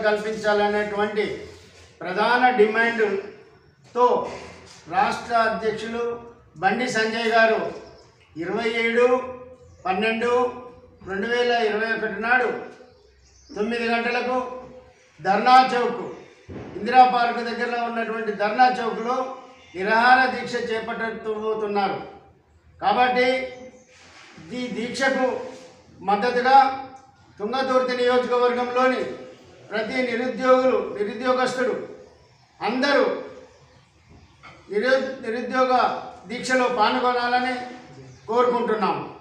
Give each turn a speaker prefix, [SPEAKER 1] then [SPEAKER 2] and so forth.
[SPEAKER 1] కల్పించాలనేటువంటి ప్రధాన డిమాండ్తో రాష్ట్ర అధ్యక్షులు బండి సంజయ్ గారు ఇరవై ఏడు పన్నెండు రెండు వేల ఇరవై ఒకటి నాడు తొమ్మిది గంటలకు ధర్నా చౌక్ ఇందిరా పార్క్ దగ్గరలో ఉన్నటువంటి ధర్నా చౌక్లో నిరాహార దీక్ష చేపట్టబోతున్నారు కాబట్టి ఈ దీక్షకు మద్దతుగా తుంగతుర్తి నియోజకవర్గంలోని ప్రతి నిరుద్యోగులు నిరుద్యోగస్తుడు అందరూ నిరు నిరుద్యోగ దీక్షలో పాల్గొనాలని కోరుకుంటున్నాము